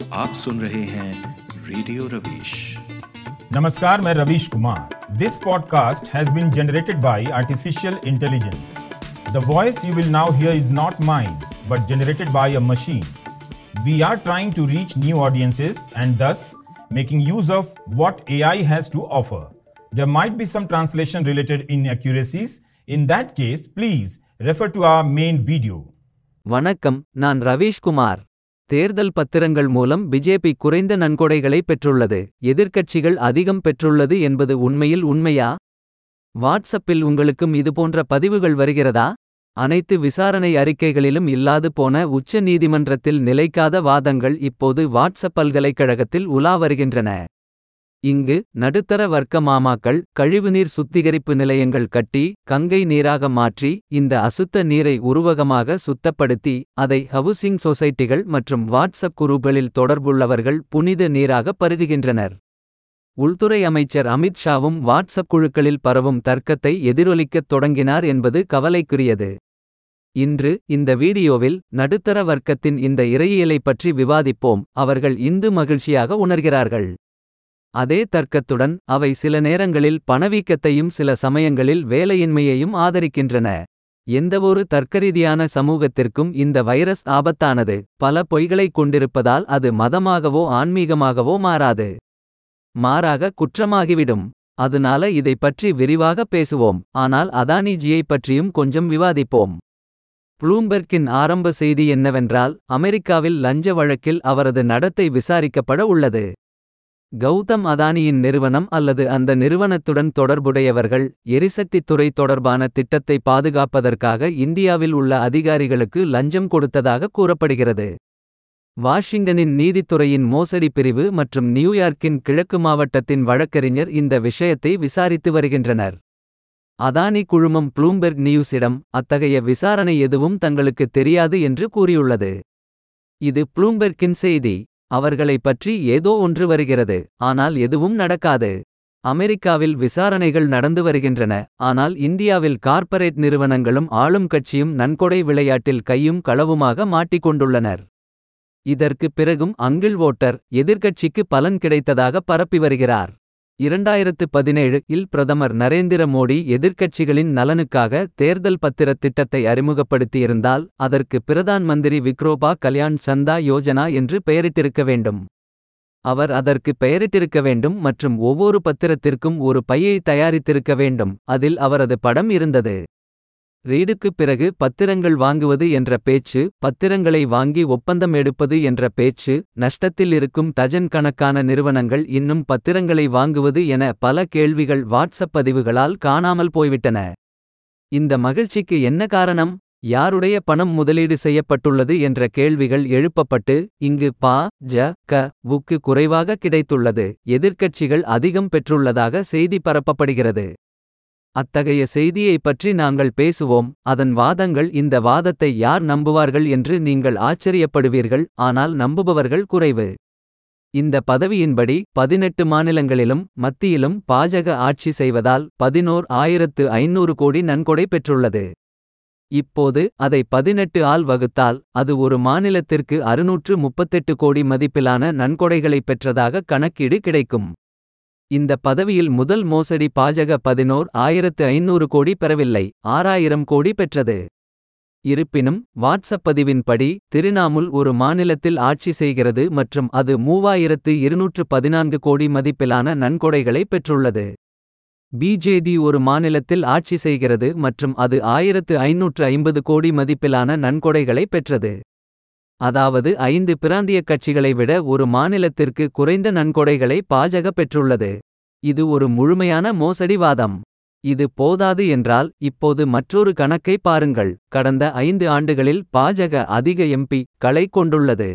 आप सुन रहे हैं रेडियो रवीश नमस्कार मैं Ravish Kumar this podcast has been generated by artificial intelligence the voice you will now hear is not mine but generated by a machine we are trying to reach new audiences and thus making use of what AI has to offer. There might be some translation related inaccuracies. In that case, please refer to our main video. வணக்கம் நான் ரவீஷ் குமார் தேர்தல் பத்திரங்கள் மூலம் BJP குறைந்த நன்கொடைகளை பெற்றுள்ளது எதிர்க்கட்சிகள் அதிகம் பெற்றுள்ளது என்பது உண்மையில் உண்மையா வாட்ஸ்அப்பில் உங்களுக்கும் இதுபோன்ற பதிவுகள் வருகிறதா அனைத்து விசாரணை அறிக்கைகளிலும் இல்லாது போன உச்ச நீதிமன்றத்தில் நிலைக்காத வாதங்கள் இப்போது வாட்ஸ்அப் பல்கலைக்கழகத்தில் உலா வருகின்றன இங்கு நடுத்தர வர்க்க மாமாக்கள் கழிவுநீர் சுத்திகரிப்பு நிலையங்கள் கட்டி கங்கை நீராக மாற்றி இந்த அசுத்த நீரை உருவகமாக சுத்தப்படுத்தி அதை ஹவுசிங் சொசைட்டிகள் மற்றும் வாட்ஸ்அப் குரூப்களில் தொடர்புள்ளவர்கள் புனித நீராக பருகுகின்றனர் உள்துறை அமைச்சர் அமித் ஷாவும் வாட்ஸ்அப் குழுக்களில் பரவும் தர்க்கத்தை எதிரொலிக்கத் தொடங்கினார் என்பது கவலைக்குரியது இன்று இந்த வீடியோவில் நடுத்தர வர்க்கத்தின் இந்த இறையியலை பற்றி விவாதிப்போம் அவர்கள் இந்து மகிழ்ச்சியாக உணர்கிறார்கள் அதே தர்க்கத்துடன் அவை சில நேரங்களில் பணவீக்கத்தையும் சில சமயங்களில் வேலையின்மையையும் ஆதரிக்கின்றன எந்தவொரு தர்க்கரீதியான சமூகத்திற்கும் இந்த வைரஸ் ஆபத்தானது பல பொய்களைக் கொண்டிருப்பதால் அது மதமாகவோ ஆன்மீகமாகவோ மாறாது மாறாக குற்றமாகிவிடும் அதனால இதை பற்றி விரிவாக பேசுவோம் ஆனால் அதானிஜியை பற்றியும் கொஞ்சம் விவாதிப்போம் ப்ளூம்பெர்க்கின் ஆரம்ப செய்தி என்னவென்றால் அமெரிக்காவில் லஞ்ச வழக்கில் அவரது நடத்தை விசாரிக்கப்பட உள்ளது கௌதம் அதானியின் நிறுவனம் அல்லது அந்த நிறுவனத்துடன் தொடர்புடையவர்கள் எரிசக்தித் துறை தொடர்பான திட்டத்தை பாதுகாப்பதற்காக இந்தியாவில் உள்ள அதிகாரிகளுக்கு லஞ்சம் கொடுத்ததாக கூறப்படுகிறது வாஷிங்டனின் நீதித்துறையின் மோசடி பிரிவு மற்றும் நியூயார்க்கின் கிழக்கு மாவட்டத்தின் வழக்கறிஞர் இந்த விஷயத்தை விசாரித்து வருகின்றனர் அதானி குழுமம் ப்ளூம்பெர்க் நியூஸிடம் அத்தகைய விசாரணை எதுவும் தங்களுக்கு தெரியாது என்று கூறியுள்ளது இது ப்ளூம்பெர்க்கின் செய்தி அவர்களை பற்றி ஏதோ ஒன்று வருகிறது ஆனால் எதுவும் நடக்காது அமெரிக்காவில் விசாரணைகள் நடந்து வருகின்றன ஆனால் இந்தியாவில் கார்ப்பரேட் நிறுவனங்களும் ஆளும் கட்சியும் நன்கொடை விளையாட்டில் கையும் களவுமாக மாட்டிக்கொண்டுள்ளனர் இதற்கு பிறகும் அங்கிள் ஓட்டர் எதிர்க்கட்சிக்கு பலன் கிடைத்ததாக பரப்பி வருகிறார் இரண்டாயிரத்து பதினேழு இல் பிரதமர் நரேந்திர மோடி எதிர்க்கட்சிகளின் நலனுக்காக தேர்தல் பத்திரத் திட்டத்தை அறிமுகப்படுத்தியிருந்தால் அதற்கு பிரதான் மந்திரி விக்ரோபா கல்யாண் சந்தா யோஜனா என்று பெயரிட்டிருக்க வேண்டும் அவர் அதற்கு பெயரிட்டிருக்க வேண்டும் மற்றும் ஒவ்வொரு பத்திரத்திற்கும் ஒரு பையை தயாரித்திருக்க வேண்டும் அதில் அவரது படம் இருந்தது ரீடுக்குப் பிறகு பத்திரங்கள் வாங்குவது என்ற பேச்சு பத்திரங்களை வாங்கி ஒப்பந்தம் எடுப்பது என்ற பேச்சு நஷ்டத்தில் இருக்கும் டஜன் கணக்கான நிறுவனங்கள் இன்னும் பத்திரங்களை வாங்குவது என பல கேள்விகள் வாட்ஸ்அப் பதிவுகளால் காணாமல் போய்விட்டன இந்த மகிழ்ச்சிக்கு என்ன காரணம் யாருடைய பணம் முதலீடு செய்யப்பட்டுள்ளது என்ற கேள்விகள் எழுப்பப்பட்டு இங்கு பா ஜ க வுக்கு குறைவாக கிடைத்துள்ளது எதிர்க்கட்சிகள் அதிகம் பெற்றுள்ளதாக செய்தி பரப்பப்படுகிறது அத்தகைய செய்தியை பற்றி நாங்கள் பேசுவோம் அதன் வாதங்கள் இந்த வாதத்தை யார் நம்புவார்கள் என்று நீங்கள் ஆச்சரியப்படுவீர்கள் ஆனால் நம்புபவர்கள் குறைவு இந்த பதவியின்படி பதினெட்டு மாநிலங்களிலும் மத்தியிலும் பாஜக ஆட்சி செய்வதால் பதினோர் ஆயிரத்து ஐநூறு கோடி நன்கொடை பெற்றுள்ளது இப்போது அதை பதினெட்டு ஆல் வகுத்தால் அது ஒரு மாநிலத்திற்கு அறுநூற்று முப்பத்தெட்டு கோடி மதிப்பிலான நன்கொடைகளை பெற்றதாக கணக்கீடு கிடைக்கும் இந்த பதவியில் முதல் மோசடி பாஜக பதினோர் ஆயிரத்து ஐநூறு கோடி பெறவில்லை ஆறாயிரம் கோடி பெற்றது இருப்பினும் வாட்ஸ்அப் பதிவின்படி திரிணாமுல் ஒரு மாநிலத்தில் ஆட்சி செய்கிறது மற்றும் அது மூவாயிரத்து இருநூற்று பதினான்கு கோடி மதிப்பிலான நன்கொடைகளை பெற்றுள்ளது பிஜேடி ஒரு மாநிலத்தில் ஆட்சி செய்கிறது மற்றும் அது ஆயிரத்து ஐநூற்று ஐம்பது கோடி மதிப்பிலான நன்கொடைகளை பெற்றது அதாவது ஐந்து பிராந்திய கட்சிகளை விட ஒரு மாநிலத்திற்கு குறைந்த நன்கொடைகளை பாஜக பெற்றுள்ளது இது ஒரு முழுமையான மோசடிவாதம் இது போதாது என்றால் இப்போது மற்றொரு கணக்கை பாருங்கள் கடந்த ஐந்து ஆண்டுகளில் பாஜக அதிக எம்பி களை கொண்டுள்ளது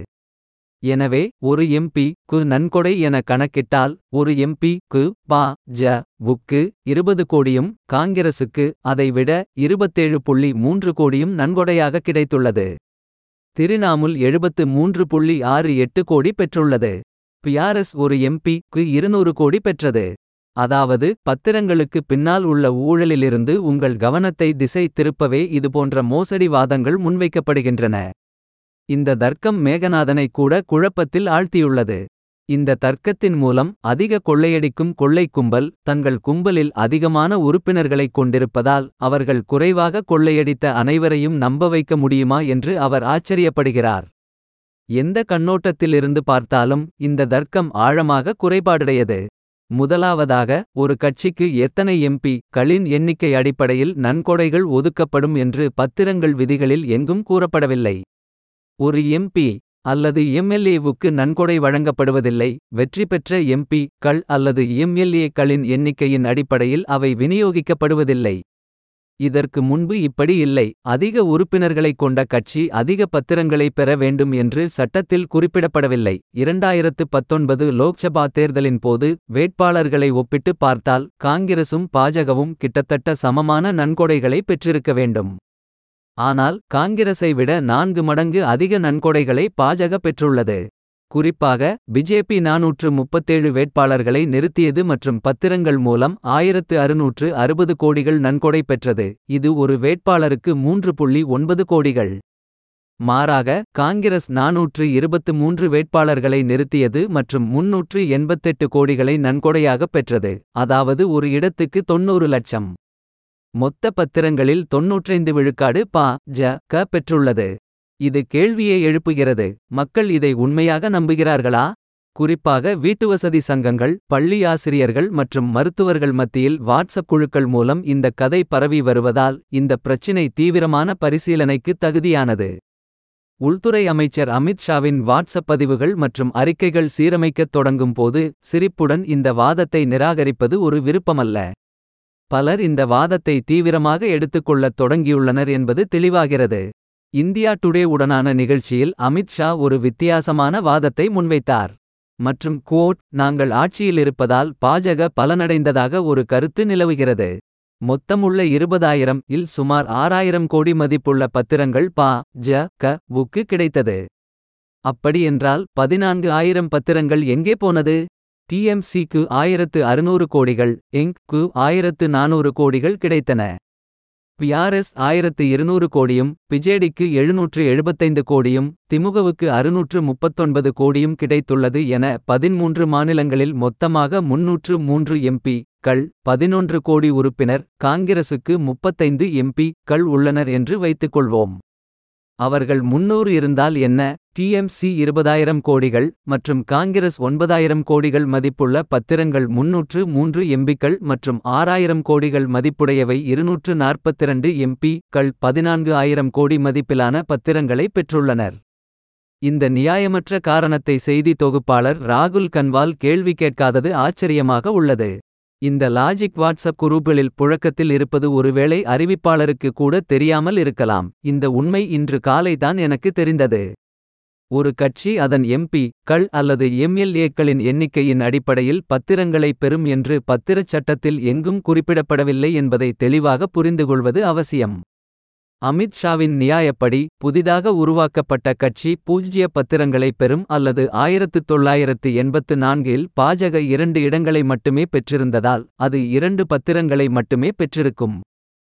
எனவே ஒரு எம்பி கு நன்கொடை என கணக்கிட்டால் ஒரு எம்பி கு பா ஜ வுக்கு இருபது கோடியும் காங்கிரசுக்கு அதைவிட இருபத்தேழு புள்ளி மூன்று கோடியும் நன்கொடையாக கிடைத்துள்ளது திரிணாமுல் எழுபத்து மூன்று புள்ளி ஆறு எட்டு கோடி பெற்றுள்ளது பியாரஸ் ஒரு எம்பி க்கு இருநூறு கோடி பெற்றது அதாவது பத்திரங்களுக்கு பின்னால் உள்ள ஊழலிலிருந்து உங்கள் கவனத்தை திசை திருப்பவே இதுபோன்ற மோசடி வாதங்கள் முன்வைக்கப்படுகின்றன இந்த தர்க்கம் மேகநாதனை கூட குழப்பத்தில் ஆழ்த்தியுள்ளது இந்த தர்க்கத்தின் மூலம் அதிக கொள்ளையடிக்கும் கொள்ளை கும்பல் தங்கள் கும்பலில் அதிகமான உறுப்பினர்களைக் கொண்டிருப்பதால் அவர்கள் குறைவாக கொள்ளையடித்த அனைவரையும் நம்ப வைக்க முடியுமா என்று அவர் ஆச்சரியப்படுகிறார் எந்த கண்ணோட்டத்திலிருந்து பார்த்தாலும் இந்த தர்க்கம் ஆழமாக குறைபாடுடையது முதலாவதாக ஒரு கட்சிக்கு எத்தனை எம்பி களின் எண்ணிக்கை அடிப்படையில் நன்கொடைகள் ஒதுக்கப்படும் என்று பத்திரங்கள் விதிகளில் எங்கும் கூறப்படவில்லை ஒரு எம்பி அல்லது எம்எல்ஏவுக்கு நன்கொடை வழங்கப்படுவதில்லை வெற்றி பெற்ற எம்பி கள் அல்லது எம்எல்ஏக்களின் எண்ணிக்கையின் அடிப்படையில் அவை விநியோகிக்கப்படுவதில்லை இதற்கு முன்பு இப்படி இல்லை அதிக உறுப்பினர்களைக் கொண்ட கட்சி அதிக பத்திரங்களை பெற வேண்டும் என்று சட்டத்தில் குறிப்பிடப்படவில்லை இரண்டாயிரத்து பத்தொன்பது லோக்சபா தேர்தலின் போது வேட்பாளர்களை ஒப்பிட்டு பார்த்தால் காங்கிரசும் பாஜகவும் கிட்டத்தட்ட சமமான நன்கொடைகளை பெற்றிருக்க வேண்டும் ஆனால் காங்கிரஸை விட நான்கு மடங்கு அதிக நன்கொடைகளை பாஜக பெற்றுள்ளது குறிப்பாக பிஜேபி நாநூற்று முப்பத்தேழு வேட்பாளர்களை நிறுத்தியது மற்றும் பத்திரங்கள் மூலம் ஆயிரத்து அறுநூற்று அறுபது கோடிகள் நன்கொடை பெற்றது இது ஒரு வேட்பாளருக்கு மூன்று புள்ளி ஒன்பது கோடிகள் மாறாக காங்கிரஸ் நாநூற்று இருபத்து மூன்று வேட்பாளர்களை நிறுத்தியது மற்றும் முன்னூற்று எண்பத்தெட்டு கோடிகளை நன்கொடையாகப் பெற்றது அதாவது ஒரு இடத்துக்கு தொன்னூறு லட்சம் மொத்த பத்திரங்களில் தொன்னூற்றைந்து விழுக்காடு பா ஜ க பெற்றுள்ளது இது கேள்வியை எழுப்புகிறது மக்கள் இதை உண்மையாக நம்புகிறார்களா குறிப்பாக வீட்டுவசதி சங்கங்கள் பள்ளி ஆசிரியர்கள் மற்றும் மருத்துவர்கள் மத்தியில் வாட்ஸ்அப் குழுக்கள் மூலம் இந்த கதை பரவி வருவதால் இந்த பிரச்சினை தீவிரமான பரிசீலனைக்கு தகுதியானது உள்துறை அமைச்சர் அமித் ஷாவின் வாட்ஸ்அப் பதிவுகள் மற்றும் அறிக்கைகள் சீரமைக்கத் தொடங்கும் போது சிரிப்புடன் இந்த வாதத்தை நிராகரிப்பது ஒரு விருப்பமல்ல பலர் இந்த வாதத்தை தீவிரமாக எடுத்துக்கொள்ளத் தொடங்கியுள்ளனர் என்பது தெளிவாகிறது இந்தியா டுடே உடனான நிகழ்ச்சியில் அமித் ஷா ஒரு வித்தியாசமான வாதத்தை முன்வைத்தார் மற்றும் குவோட் நாங்கள் ஆட்சியில் இருப்பதால் பாஜக பலனடைந்ததாக ஒரு கருத்து நிலவுகிறது மொத்தமுள்ள இருபதாயிரம் இல் சுமார் ஆறாயிரம் கோடி மதிப்புள்ள பத்திரங்கள் பா ஜ க வுக்கு கிடைத்தது அப்படியென்றால் பதினான்கு ஆயிரம் பத்திரங்கள் எங்கே போனது டிஎம்சிக்கு ஆயிரத்து அறுநூறு கோடிகள் எங் கு ஆயிரத்து நானூறு கோடிகள் கிடைத்தன பிஆர்எஸ் ஆயிரத்து இருநூறு கோடியும் பிஜேடிக்கு எழுநூற்று எழுபத்தைந்து கோடியும் திமுகவுக்கு அறுநூற்று முப்பத்தொன்பது கோடியும் கிடைத்துள்ளது என பதின்மூன்று மாநிலங்களில் மொத்தமாக முன்னூற்று மூன்று எம்பி கள் பதினொன்று கோடி உறுப்பினர் காங்கிரசுக்கு முப்பத்தைந்து எம்பி கள் உள்ளனர் என்று வைத்துக்கொள்வோம் அவர்கள் முன்னூறு இருந்தால் என்ன டிஎம்சி இருபதாயிரம் கோடிகள் மற்றும் காங்கிரஸ் ஒன்பதாயிரம் கோடிகள் மதிப்புள்ள பத்திரங்கள் முன்னூற்று மூன்று எம்பிக்கள் மற்றும் ஆறாயிரம் கோடிகள் மதிப்புடையவை இருநூற்று நாற்பத்திரண்டு எம்பி கள் பதினான்கு ஆயிரம் கோடி மதிப்பிலான பத்திரங்களை பெற்றுள்ளனர் இந்த நியாயமற்ற காரணத்தை செய்தி தொகுப்பாளர் ராகுல் கன்வால் கேள்வி கேட்காதது ஆச்சரியமாக உள்ளது இந்த லாஜிக் வாட்ஸ்அப் குரூப்களில் புழக்கத்தில் இருப்பது ஒருவேளை அறிவிப்பாளருக்கு கூட தெரியாமல் இருக்கலாம் இந்த உண்மை இன்று காலைதான் எனக்கு தெரிந்தது ஒரு கட்சி அதன் எம்பி கள் அல்லது எம்எல்ஏக்களின் எண்ணிக்கையின் அடிப்படையில் பத்திரங்களை பெறும் என்று பத்திரச் சட்டத்தில் எங்கும் குறிப்பிடப்படவில்லை என்பதை தெளிவாக புரிந்துகொள்வது அவசியம் அமித் ஷாவின் நியாயப்படி புதிதாக உருவாக்கப்பட்ட கட்சி பூஜ்ய பத்திரங்களை பெறும் அல்லது ஆயிரத்து தொள்ளாயிரத்து எண்பத்து நான்கில் பாஜக இரண்டு இடங்களை மட்டுமே பெற்றிருந்ததால் அது இரண்டு பத்திரங்களை மட்டுமே பெற்றிருக்கும்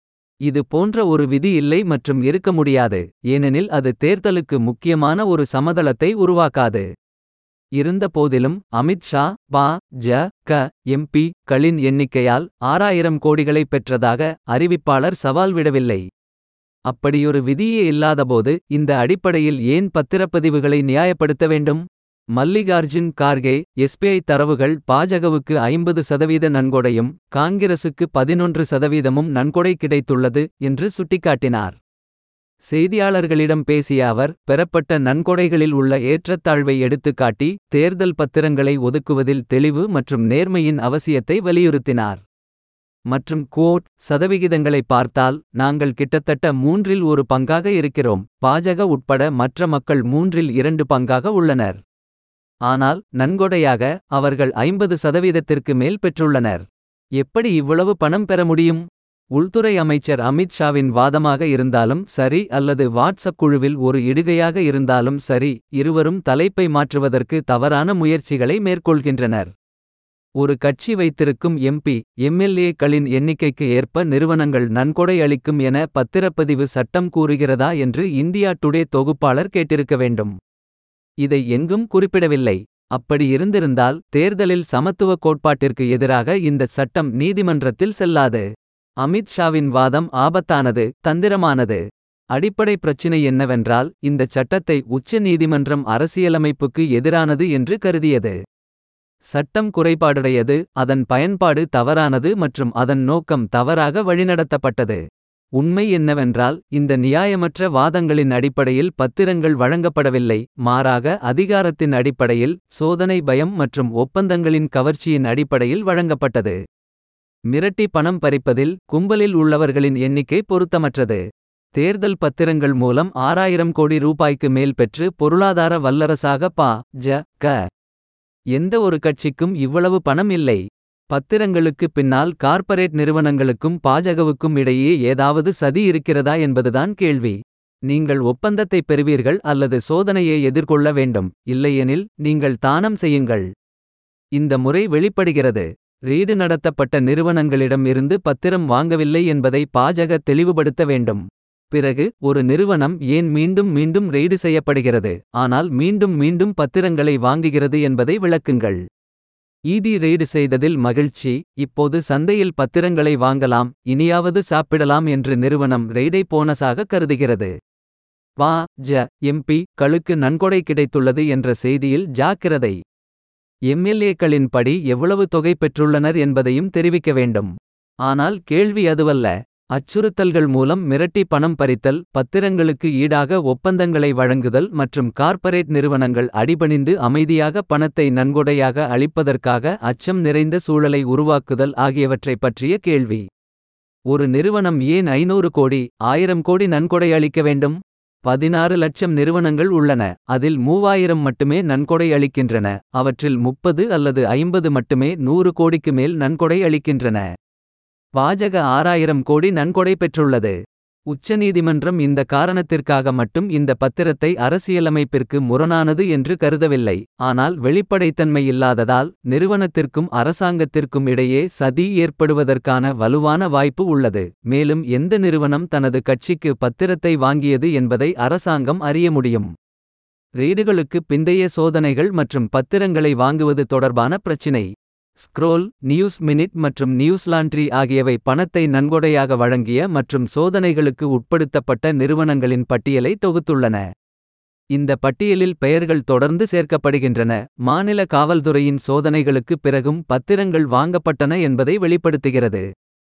இது போன்ற ஒரு விதி இல்லை மற்றும் இருக்க முடியாது ஏனெனில் அது தேர்தலுக்கு முக்கியமான ஒரு சமதளத்தை உருவாக்காது இருந்தபோதிலும் அமித் ஷா பா ஜ க எம்பி களின் எண்ணிக்கையால் ஆறாயிரம் கோடிகளை பெற்றதாக அறிவிப்பாளர் சவால் விடவில்லை அப்படியொரு விதியே இல்லாதபோது இந்த அடிப்படையில் ஏன் பத்திரப்பதிவுகளை நியாயப்படுத்த வேண்டும் மல்லிகார்ஜுன் கார்கே எஸ்பிஐ தரவுகள் பாஜகவுக்கு ஐம்பது சதவீத நன்கொடையும் காங்கிரசுக்கு பதினொன்று சதவீதமும் நன்கொடை கிடைத்துள்ளது என்று சுட்டிக்காட்டினார் செய்தியாளர்களிடம் பேசிய அவர் பெறப்பட்ட நன்கொடைகளில் உள்ள ஏற்றத்தாழ்வை எடுத்துக்காட்டி தேர்தல் பத்திரங்களை ஒதுக்குவதில் தெளிவு மற்றும் நேர்மையின் அவசியத்தை வலியுறுத்தினார் மற்றும் கோட் சதவிகிதங்களை பார்த்தால் நாங்கள் கிட்டத்தட்ட மூன்றில் ஒரு பங்காக இருக்கிறோம் பாஜக உட்பட மற்ற மக்கள் மூன்றில் இரண்டு பங்காக உள்ளனர் ஆனால் நன்கொடையாக அவர்கள் ஐம்பது சதவீதத்திற்கு மேல் பெற்றுள்ளனர் எப்படி இவ்வளவு பணம் பெற முடியும் உள்துறை அமைச்சர் அமித் ஷாவின் வாதமாக இருந்தாலும் சரி அல்லது வாட்ஸ்அப் குழுவில் ஒரு இடுகையாக இருந்தாலும் சரி இருவரும் தலைப்பை மாற்றுவதற்கு தவறான முயற்சிகளை மேற்கொள்கின்றனர் ஒரு கட்சி வைத்திருக்கும் எம்பி எம்எல்ஏக்களின் எண்ணிக்கைக்கு ஏற்ப நிறுவனங்கள் நன்கொடை அளிக்கும் என பத்திரப்பதிவு சட்டம் கூறுகிறதா என்று இந்தியா டுடே தொகுப்பாளர் கேட்டிருக்க வேண்டும் இதை எங்கும் குறிப்பிடவில்லை அப்படி இருந்திருந்தால் தேர்தலில் சமத்துவ கோட்பாட்டிற்கு எதிராக இந்த சட்டம் நீதிமன்றத்தில் செல்லாது அமித் ஷாவின் வாதம் ஆபத்தானது தந்திரமானது அடிப்படை பிரச்சினை என்னவென்றால் இந்த சட்டத்தை உச்ச நீதிமன்றம் அரசியலமைப்புக்கு எதிரானது என்று கருதியது சட்டம் குறைபாடுடையது அதன் பயன்பாடு தவறானது மற்றும் அதன் நோக்கம் தவறாக வழிநடத்தப்பட்டது உண்மை என்னவென்றால் இந்த நியாயமற்ற வாதங்களின் அடிப்படையில் பத்திரங்கள் வழங்கப்படவில்லை மாறாக அதிகாரத்தின் அடிப்படையில் சோதனை பயம் மற்றும் ஒப்பந்தங்களின் கவர்ச்சியின் அடிப்படையில் வழங்கப்பட்டது மிரட்டி பணம் பறிப்பதில் கும்பலில் உள்ளவர்களின் எண்ணிக்கை பொருத்தமற்றது தேர்தல் பத்திரங்கள் மூலம் ஆறாயிரம் கோடி ரூபாய்க்கு மேல் பெற்று பொருளாதார வல்லரசாக பா ஜ க எந்த ஒரு கட்சிக்கும் இவ்வளவு பணம் இல்லை பத்திரங்களுக்கு பின்னால் கார்ப்பரேட் நிறுவனங்களுக்கும் பாஜகவுக்கும் இடையே ஏதாவது சதி இருக்கிறதா என்பதுதான் கேள்வி நீங்கள் ஒப்பந்தத்தை பெறுவீர்கள் அல்லது சோதனையை எதிர்கொள்ள வேண்டும் இல்லையெனில் நீங்கள் தானம் செய்யுங்கள் இந்த முறை வெளிப்படுகிறது ரீடு நடத்தப்பட்ட நிறுவனங்களிடம் இருந்து பத்திரம் வாங்கவில்லை என்பதை பாஜக தெளிவுபடுத்த வேண்டும் பிறகு ஒரு நிறுவனம் ஏன் மீண்டும் மீண்டும் ரெய்டு செய்யப்படுகிறது ஆனால் மீண்டும் மீண்டும் பத்திரங்களை வாங்குகிறது என்பதை விளக்குங்கள் ஈடி ரெய்டு செய்ததில் மகிழ்ச்சி இப்போது சந்தையில் பத்திரங்களை வாங்கலாம் இனியாவது சாப்பிடலாம் என்று நிறுவனம் ரெய்டை போனஸாக கருதுகிறது வா ஜ எம்பி களுக்கு நன்கொடை கிடைத்துள்ளது என்ற செய்தியில் ஜாக்கிரதை எம்எல்ஏக்களின் படி எவ்வளவு தொகை பெற்றுள்ளனர் என்பதையும் தெரிவிக்க வேண்டும் ஆனால் கேள்வி அதுவல்ல அச்சுறுத்தல்கள் மூலம் மிரட்டி பணம் பறித்தல் பத்திரங்களுக்கு ஈடாக ஒப்பந்தங்களை வழங்குதல் மற்றும் கார்ப்பரேட் நிறுவனங்கள் அடிபணிந்து அமைதியாக பணத்தை நன்கொடையாக அளிப்பதற்காக அச்சம் நிறைந்த சூழலை உருவாக்குதல் ஆகியவற்றைப் பற்றிய கேள்வி ஒரு நிறுவனம் ஏன் ஐநூறு கோடி ஆயிரம் கோடி நன்கொடை அளிக்க வேண்டும் பதினாறு லட்சம் நிறுவனங்கள் உள்ளன அதில் மூவாயிரம் மட்டுமே நன்கொடை அளிக்கின்றன அவற்றில் முப்பது அல்லது ஐம்பது மட்டுமே நூறு கோடிக்கு மேல் நன்கொடை அளிக்கின்றன பாஜக ஆறாயிரம் கோடி நன்கொடை பெற்றுள்ளது உச்சநீதிமன்றம் இந்த காரணத்திற்காக மட்டும் இந்த பத்திரத்தை அரசியலமைப்பிற்கு முரணானது என்று கருதவில்லை ஆனால் வெளிப்படைத்தன்மை இல்லாததால் நிறுவனத்திற்கும் அரசாங்கத்திற்கும் இடையே சதி ஏற்படுவதற்கான வலுவான வாய்ப்பு உள்ளது மேலும் எந்த நிறுவனம் தனது கட்சிக்கு பத்திரத்தை வாங்கியது என்பதை அரசாங்கம் அறிய முடியும் ரெய்டுகளுக்கு பிந்தைய சோதனைகள் மற்றும் பத்திரங்களை வாங்குவது தொடர்பான பிரச்சினை ஸ்க்ரோல் நியூஸ் மினிட் மற்றும் நியூஸ் லாண்ட்ரி ஆகியவை பணத்தை நன்கொடையாக வழங்கிய மற்றும் சோதனைகளுக்கு உட்படுத்தப்பட்ட நிறுவனங்களின் பட்டியலை தொகுத்துள்ளன இந்த பட்டியலில் பெயர்கள் தொடர்ந்து சேர்க்கப்படுகின்றன மாநில காவல்துறையின் சோதனைகளுக்கு பிறகும் பத்திரங்கள் வாங்கப்பட்டன என்பதை வெளிப்படுத்துகிறது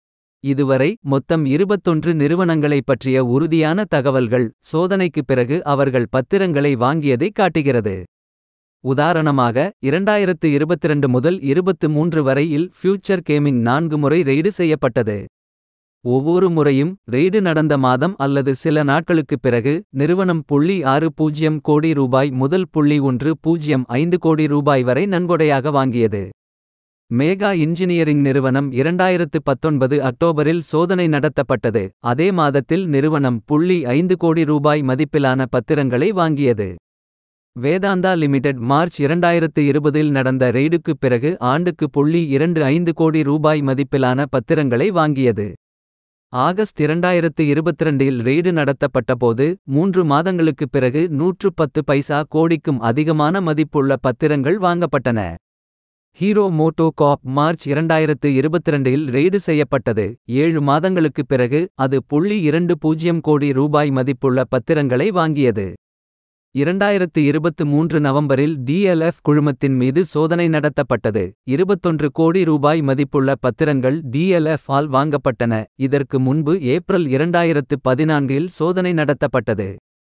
இதுவரை மொத்தம் இருபத்தொன்று நிறுவனங்களைப் பற்றிய உறுதியான தகவல்கள் சோதனைக்கு பிறகு அவர்கள் பத்திரங்களை வாங்கியதை காட்டுகிறது உதாரணமாக இரண்டாயிரத்து இருபத்திரண்டு முதல் இருபத்து மூன்று வரையில் ஃபியூச்சர் கேமிங் நான்கு முறை ரெய்டு செய்யப்பட்டது ஒவ்வொரு முறையும் ரெய்டு நடந்த மாதம் அல்லது சில நாட்களுக்குப் பிறகு நிறுவனம் புள்ளி ஆறு பூஜ்ஜியம் கோடி ரூபாய் முதல் புள்ளி ஒன்று பூஜ்ஜியம் ஐந்து கோடி ரூபாய் வரை நன்கொடையாக வாங்கியது மேகா இன்ஜினியரிங் நிறுவனம் இரண்டாயிரத்து பத்தொன்பது அக்டோபரில் சோதனை நடத்தப்பட்டது அதே மாதத்தில் நிறுவனம் புள்ளி ஐந்து கோடி ரூபாய் மதிப்பிலான பத்திரங்களை வாங்கியது வேதாந்தா லிமிடெட் மார்ச் இரண்டாயிரத்து இருபதில் நடந்த ரெய்டுக்குப் பிறகு ஆண்டுக்கு புள்ளி இரண்டு ஐந்து கோடி ரூபாய் மதிப்பிலான பத்திரங்களை வாங்கியது ஆகஸ்ட் இரண்டாயிரத்து இருபத்திரண்டில் ரெய்டு நடத்தப்பட்டபோது மூன்று மாதங்களுக்குப் பிறகு நூற்று பத்து பைசா கோடிக்கும் அதிகமான மதிப்புள்ள பத்திரங்கள் வாங்கப்பட்டன ஹீரோ மோட்டோ காப் மார்ச் இரண்டாயிரத்து இருபத்திரண்டில் ரெய்டு செய்யப்பட்டது ஏழு மாதங்களுக்குப் பிறகு அது புள்ளி இரண்டு பூஜ்ஜியம் கோடி ரூபாய் மதிப்புள்ள பத்திரங்களை வாங்கியது இரண்டாயிரத்து இருபத்து மூன்று நவம்பரில் டிஎல்எஃப் குழுமத்தின் மீது சோதனை நடத்தப்பட்டது இருபத்தொன்று கோடி ரூபாய் மதிப்புள்ள பத்திரங்கள் டிஎல்எஃப் ஆல் வாங்கப்பட்டன இதற்கு முன்பு ஏப்ரல் இரண்டாயிரத்து பதினான்கில் சோதனை நடத்தப்பட்டது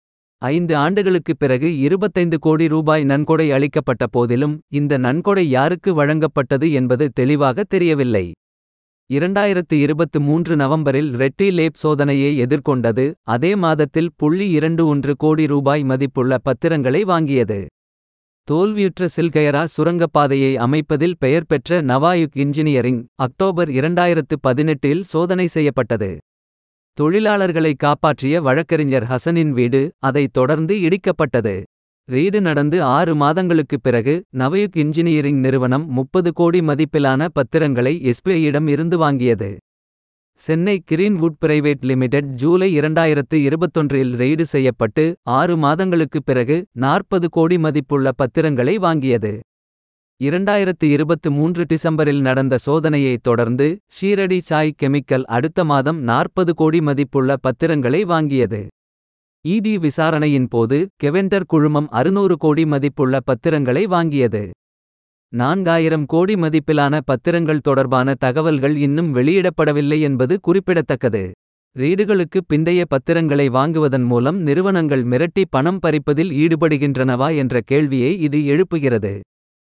ஐந்து ஆண்டுகளுக்குப் பிறகு இருபத்தைந்து கோடி ரூபாய் நன்கொடை அளிக்கப்பட்ட போதிலும் இந்த நன்கொடை யாருக்கு வழங்கப்பட்டது என்பது தெளிவாக தெரியவில்லை இரண்டாயிரத்து இருபத்து மூன்று நவம்பரில் ரெட்டி லேப் சோதனையை எதிர்கொண்டது அதே மாதத்தில் புள்ளி இரண்டு ஒன்று கோடி ரூபாய் மதிப்புள்ள பத்திரங்களை வாங்கியது தோல்வியுற்ற சில்கயரா சுரங்கப்பாதையை அமைப்பதில் பெயர் பெற்ற நவாயுக் இன்ஜினியரிங் அக்டோபர் இரண்டாயிரத்து பதினெட்டில் சோதனை செய்யப்பட்டது தொழிலாளர்களை காப்பாற்றிய வழக்கறிஞர் ஹசனின் வீடு அதைத் தொடர்ந்து இடிக்கப்பட்டது ரெய்டு நடந்து ஆறு மாதங்களுக்குப் பிறகு நவயுக் இன்ஜினியரிங் நிறுவனம் முப்பது கோடி மதிப்பிலான பத்திரங்களை எஸ்பிஐயிடம் இருந்து வாங்கியது Chennai Greenwood private limited July இரண்டாயிரத்து இருபத்தொன்றில் ரெய்டு செய்யப்பட்டு ஆறு மாதங்களுக்குப் பிறகு நாற்பது கோடி மதிப்புள்ள பத்திரங்களை வாங்கியது இரண்டாயிரத்து இருபத்து மூன்று டிசம்பரில் நடந்த சோதனையைத் தொடர்ந்து ஷீரடி சாய் கெமிக்கல் அடுத்த மாதம் நாற்பது கோடி மதிப்புள்ள பத்திரங்களை வாங்கியது இடி விசாரணையின் போது கெவெண்டர் குழுமம் அறுநூறு கோடி மதிப்புள்ள பத்திரங்களை வாங்கியது நான்காயிரம் கோடி மதிப்பிலான பத்திரங்கள் தொடர்பான தகவல்கள் இன்னும் வெளியிடப்படவில்லை என்பது குறிப்பிடத்தக்கது ரீடுகளுக்கு பிந்தைய பத்திரங்களை வாங்குவதன் மூலம் நிறுவனங்கள் மிரட்டி பணம் பறிப்பதில் ஈடுபடுகின்றனவா என்ற கேள்வியை இது எழுப்புகிறது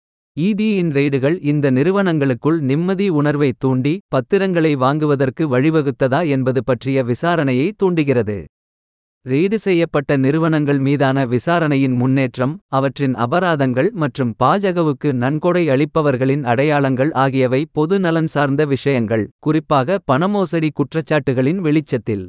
இடியின் ரெய்டுகள் இந்த நிறுவனங்களுக்குள் நிம்மதி உணர்வை தூண்டி பத்திரங்களை வாங்குவதற்கு வழிவகுத்ததா என்பது பற்றிய விசாரணையை தூண்டுகிறது ரெய்டு செய்யப்பட்ட நிறுவனங்கள் மீதான விசாரணையின் முன்னேற்றம் அவற்றின் அபராதங்கள் மற்றும் பாஜகவுக்கு நன்கொடை அளிப்பவர்களின் அடையாளங்கள் ஆகியவை பொது நலன் சார்ந்த விஷயங்கள் குறிப்பாக பணமோசடி குற்றச்சாட்டுகளின் வெளிச்சத்தில்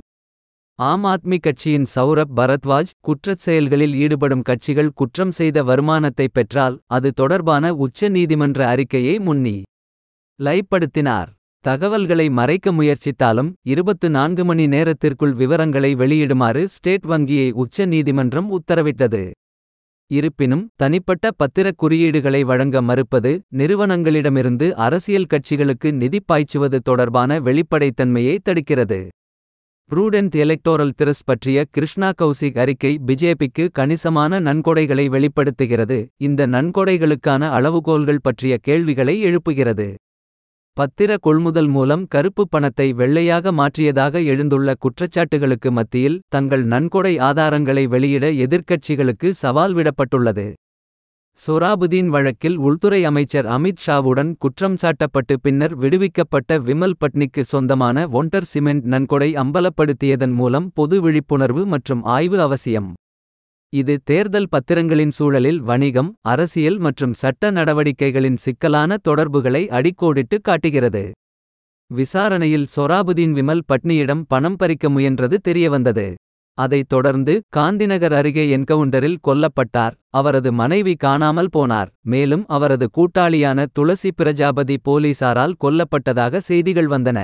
ஆம் ஆத்மி கட்சியின் சௌரப் பரத்வாஜ் குற்றச் செயல்களில் ஈடுபடும் கட்சிகள் குற்றம் செய்த வருமானத்தை பெற்றால் அது தொடர்பான உச்ச நீதிமன்ற அறிக்கையை முன்னி லைப்படுத்தினார் தகவல்களை மறைக்க முயற்சித்தாலும் இருபத்து நான்கு மணி நேரத்திற்குள் விவரங்களை வெளியிடுமாறு ஸ்டேட் வங்கியை உச்ச நீதிமன்றம் உத்தரவிட்டது இருப்பினும் தனிப்பட்ட பத்திரக் குறியீடுகளை வழங்க மறுப்பது நிறுவனங்களிடமிருந்து அரசியல் கட்சிகளுக்கு நிதி பாய்ச்சுவது தொடர்பான வெளிப்படைத்தன்மையை தடுக்கிறது ப்ரூடென்ட் எலெக்டோரல் திரஸ் பற்றிய கிருஷ்ணா கௌசிக் அறிக்கை பிஜேபிக்கு கணிசமான நன்கொடைகளை வெளிப்படுத்துகிறது இந்த நன்கொடைகளுக்கான அளவுகோல்கள் பற்றிய கேள்விகளை எழுப்புகிறது பத்திர கொள்முதல் மூலம் கருப்பு பணத்தை வெள்ளையாக மாற்றியதாக எழுந்துள்ள குற்றச்சாட்டுகளுக்கு மத்தியில் தங்கள் நன்கொடை ஆதாரங்களை வெளியிட எதிர்க்கட்சிகளுக்கு சவால் விடப்பட்டுள்ளது சொராபுதீன் வழக்கில் உள்துறை அமைச்சர் அமித் ஷாவுடன் குற்றம் சாட்டப்பட்டு பின்னர் விடுவிக்கப்பட்ட விமல் பட்னிக்கு சொந்தமான ஒண்டர் சிமெண்ட் நன்கொடை அம்பலப்படுத்தியதன் மூலம் பொது விழிப்புணர்வு மற்றும் ஆய்வு அவசியம் இது தேர்தல் பத்திரங்களின் சூழலில் வணிகம் அரசியல் மற்றும் சட்ட நடவடிக்கைகளின் சிக்கலான தொடர்புகளை அடிக்கோடிட்டு காட்டுகிறது விசாரணையில் சொராபுதீன் விமல் பட்னியிடம் பணம் பறிக்க முயன்றது தெரியவந்தது அதைத் தொடர்ந்து காந்திநகர் அருகே என்கவுண்டரில் கொல்லப்பட்டார் அவரது மனைவி காணாமல் போனார் மேலும் அவரது கூட்டாளியான துளசி பிரஜாபதி போலீசாரால் கொல்லப்பட்டதாக செய்திகள் வந்தன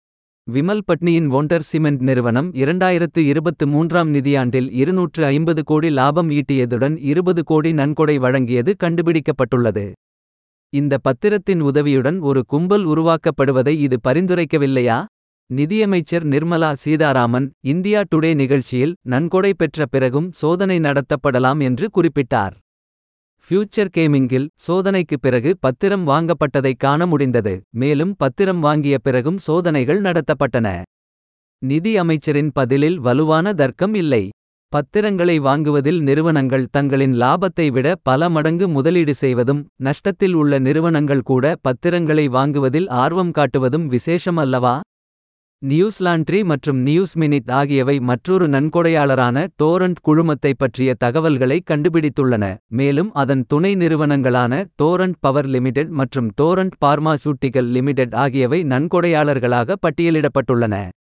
விமல் பட்னியின் ஒண்டர் சிமெண்ட் நிறுவனம் இரண்டாயிரத்து இருபத்து மூன்றாம் நிதியாண்டில் இருநூற்று ஐம்பது கோடி லாபம் ஈட்டியதுடன் இருபது கோடி நன்கொடை வழங்கியது கண்டுபிடிக்கப்பட்டுள்ளது இந்த பத்திரத்தின் உதவியுடன் ஒரு கும்பல் உருவாக்கப்படுவதை இது பரிந்துரைக்கவில்லையா நிதியமைச்சர் நிர்மலா சீதாராமன் இந்தியா டுடே நிகழ்ச்சியில் நன்கொடை பெற்ற பிறகும் சோதனை நடத்தப்படலாம் என்று குறிப்பிட்டார் ஃபியூச்சர் கேமிங்கில் சோதனைக்கு பிறகு பத்திரம் வாங்கப்பட்டதை காண முடிந்தது மேலும் பத்திரம் வாங்கிய பிறகும் சோதனைகள் நடத்தப்பட்டன நிதி அமைச்சரின் பதிலில் வலுவான தர்க்கம் இல்லை பத்திரங்களை வாங்குவதில் நிறுவனங்கள் தங்களின் லாபத்தை விட பல மடங்கு முதலீடு செய்வதும் நஷ்டத்தில் உள்ள நிறுவனங்கள் கூட பத்திரங்களை வாங்குவதில் ஆர்வம் காட்டுவதும் விசேஷம் அல்லவா நியூஸ்லாண்ட்ரி மற்றும் நியூஸ் மினிட் ஆகியவை மற்றொரு நன்கொடையாளரான டோரண்ட் குழுமத்தை பற்றிய தகவல்களை கண்டுபிடித்துள்ளன மேலும் அதன் துணை நிறுவனங்களான டோரண்ட் பவர் லிமிடெட் மற்றும் டோரண்ட் பார்மாசூட்டிகல் லிமிடெட் ஆகியவை நன்கொடையாளர்களாக பட்டியலிடப்பட்டுள்ளன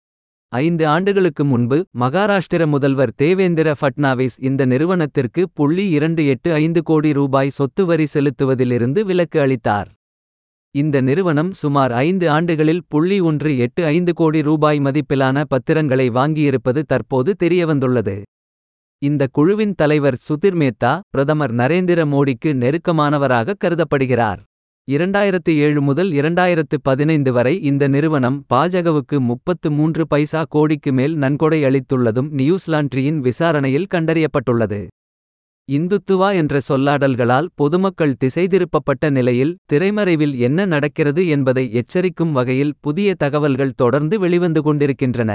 ஐந்து ஆண்டுகளுக்கு முன்பு மகாராஷ்டிர முதல்வர் தேவேந்திர ஃபட்னாவிஸ் இந்த நிறுவனத்திற்கு புள்ளி இரண்டு எட்டு ஐந்து கோடி ரூபாய் சொத்து வரி செலுத்துவதிலிருந்து விலக்கு அளித்தார் இந்த நிறுவனம் சுமார் ஐந்து ஆண்டுகளில் புள்ளி ஒன்று எட்டு ஐந்து கோடி ரூபாய் மதிப்பிலான பத்திரங்களை வாங்கியிருப்பது தற்போது தெரியவந்துள்ளது இந்த குழுவின் தலைவர் சுதிர் மேத்தா பிரதமர் நரேந்திர மோடிக்கு நெருக்கமானவராக கருதப்படுகிறார் இரண்டாயிரத்து ஏழு முதல் இரண்டாயிரத்து பதினைந்து வரை இந்த நிறுவனம் பாஜகவுக்கு முப்பத்து மூன்று பைசா கோடிக்கு மேல் நன்கொடை அளித்துள்ளதும் நியூஸ்லாண்ட்ரியின் விசாரணையில் கண்டறியப்பட்டுள்ளது இந்துத்துவா என்ற சொல்லாடல்களால் பொதுமக்கள் திசைதிருப்பப்பட்ட நிலையில் திரைமறைவில் என்ன நடக்கிறது என்பதை எச்சரிக்கும் வகையில் புதிய தகவல்கள் தொடர்ந்து வெளிவந்து கொண்டிருக்கின்றன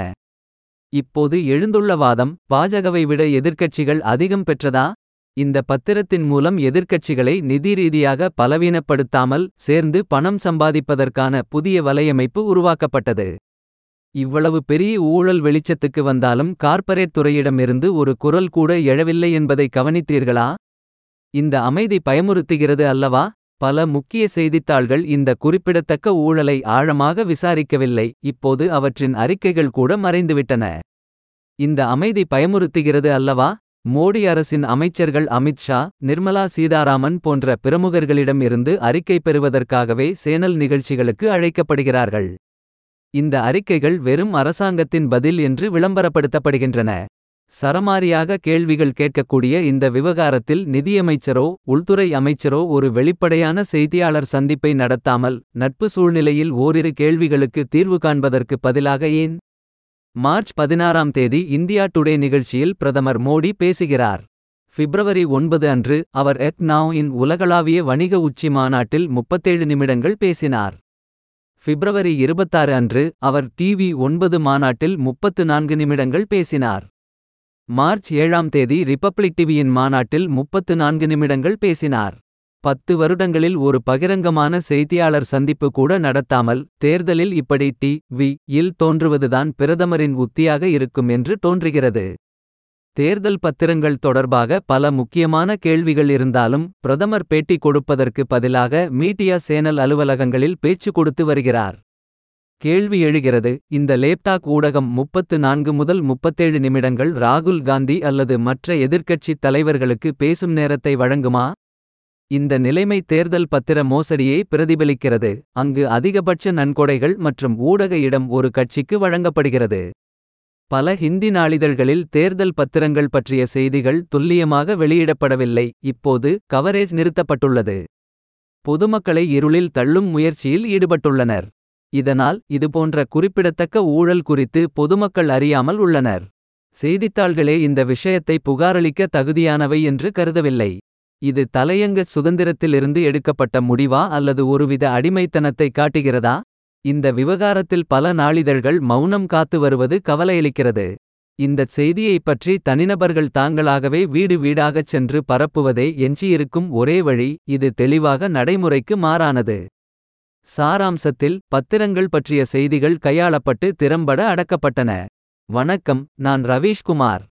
இப்போது எழுந்துள்ள வாதம் பாஜகவை விட எதிர்க்கட்சிகள் அதிகம் பெற்றதா இந்த பத்திரத்தின் மூலம் எதிர்க்கட்சிகளை நிதி ரீதியாக பலவீனப்படுத்தாமல் சேர்ந்து பணம் சம்பாதிப்பதற்கான புதிய வலையமைப்பு உருவாக்கப்பட்டது இவ்வளவு பெரிய ஊழல் வெளிச்சத்துக்கு வந்தாலும் கார்ப்பரேட் துறையிடமிருந்து ஒரு குரல் கூட எழவில்லை என்பதை கவனித்தீர்களா இந்த அமைதி பயமுறுத்துகிறது அல்லவா பல முக்கிய செய்தித்தாள்கள் இந்த குறிப்பிடத்தக்க ஊழலை ஆழமாக விசாரிக்கவில்லை இப்போது அவற்றின் அறிக்கைகள் கூட மறைந்துவிட்டன இந்த அமைதி பயமுறுத்துகிறது அல்லவா மோடி அரசின் அமைச்சர்கள் அமித் ஷா நிர்மலா சீதாராமன் போன்ற பிரமுகர்களிடம் இருந்து அறிக்கை பெறுவதற்காகவே சேனல் நிகழ்ச்சிகளுக்கு அழைக்கப்படுகிறார்கள் இந்த அறிக்கைகள் வெறும் அரசாங்கத்தின் பதில் என்று விளம்பரப்படுத்தப்படுகின்றன சரமாரியாக கேள்விகள் கேட்கக்கூடிய இந்த விவகாரத்தில் நிதியமைச்சரோ உள்துறை அமைச்சரோ ஒரு வெளிப்படையான செய்தியாளர் சந்திப்பை நடத்தாமல் நட்பு சூழ்நிலையில் ஓரிரு கேள்விகளுக்கு தீர்வு காண்பதற்கு பதிலாக ஏன் மார்ச் பதினாறாம் தேதி இந்தியா டுடே நிகழ்ச்சியில் பிரதமர் மோடி பேசுகிறார் பிப்ரவரி ஒன்பது அன்று அவர் எட் நாவ் இன் உலகளாவிய வணிக உச்சி மாநாட்டில் முப்பத்தேழு நிமிடங்கள் பேசினார் பிப்ரவரி இருபத்தாறு அன்று அவர் டிவி ஒன்பது மாநாட்டில் முப்பத்து நான்கு நிமிடங்கள் பேசினார் மார்ச் ஏழாம் தேதி ரிபப்ளிக் டிவியின் மாநாட்டில் முப்பத்து நான்கு நிமிடங்கள் பேசினார் பத்து வருடங்களில் ஒரு பகிரங்கமான செய்தியாளர் சந்திப்பு கூட நடத்தாமல் தேர்தலில் இப்படி டி வி இல் தோன்றுவதுதான் பிரதமரின் உத்தியாக இருக்கும் என்று தோன்றுகிறது தேர்தல் பத்திரங்கள் தொடர்பாக பல முக்கியமான கேள்விகள் இருந்தாலும் பிரதமர் பேட்டி கொடுப்பதற்கு பதிலாக மீடியா சேனல் அலுவலகங்களில் பேச்சு கொடுத்து வருகிறார் கேள்வி எழுகிறது இந்த லேப்டாக் ஊடகம் முப்பத்து நான்கு முதல் முப்பத்தேழு நிமிடங்கள் ராகுல் காந்தி அல்லது மற்ற எதிர்க்கட்சித் தலைவர்களுக்கு பேசும் நேரத்தை வழங்குமா இந்த நிலைமை தேர்தல் பத்திர மோசடியை பிரதிபலிக்கிறது அங்கு அதிகபட்ச நன்கொடைகள் மற்றும் ஊடக இடம் ஒரு கட்சிக்கு வழங்கப்படுகிறது பல ஹிந்தி நாளிதழ்களில் தேர்தல் பத்திரங்கள் பற்றிய செய்திகள் துல்லியமாக வெளியிடப்படவில்லை இப்போது கவரேஜ் நிறுத்தப்பட்டுள்ளது பொதுமக்களை இருளில் தள்ளும் முயற்சியில் ஈடுபட்டுள்ளனர் இதனால் இதுபோன்ற குறிப்பிடத்தக்க ஊழல் குறித்து பொதுமக்கள் அறியாமல் உள்ளனர் செய்தித்தாள்களே இந்த விஷயத்தை புகாரளிக்க தகுதியானவை என்று கருதவில்லை இது தலையங்க சுதந்திரத்திலிருந்து எடுக்கப்பட்ட முடிவா அல்லது ஒருவித அடிமைத்தனத்தை காட்டுகிறதா இந்த விவகாரத்தில் பல நாளிதழ்கள் மௌனம் காத்து வருவது கவலையளிக்கிறது இந்தச் செய்தியைப் பற்றி தனிநபர்கள் தாங்களாகவே வீடு வீடாகச் சென்று பரப்புவதே எஞ்சியிருக்கும் ஒரே வழி இது தெளிவாக நடைமுறைக்கு மாறானது சாராம்சத்தில் பத்திரங்கள் பற்றிய செய்திகள் கையாளப்பட்டு திறம்பட அடக்கப்பட்டன வணக்கம் நான் ரவீஷ்குமார்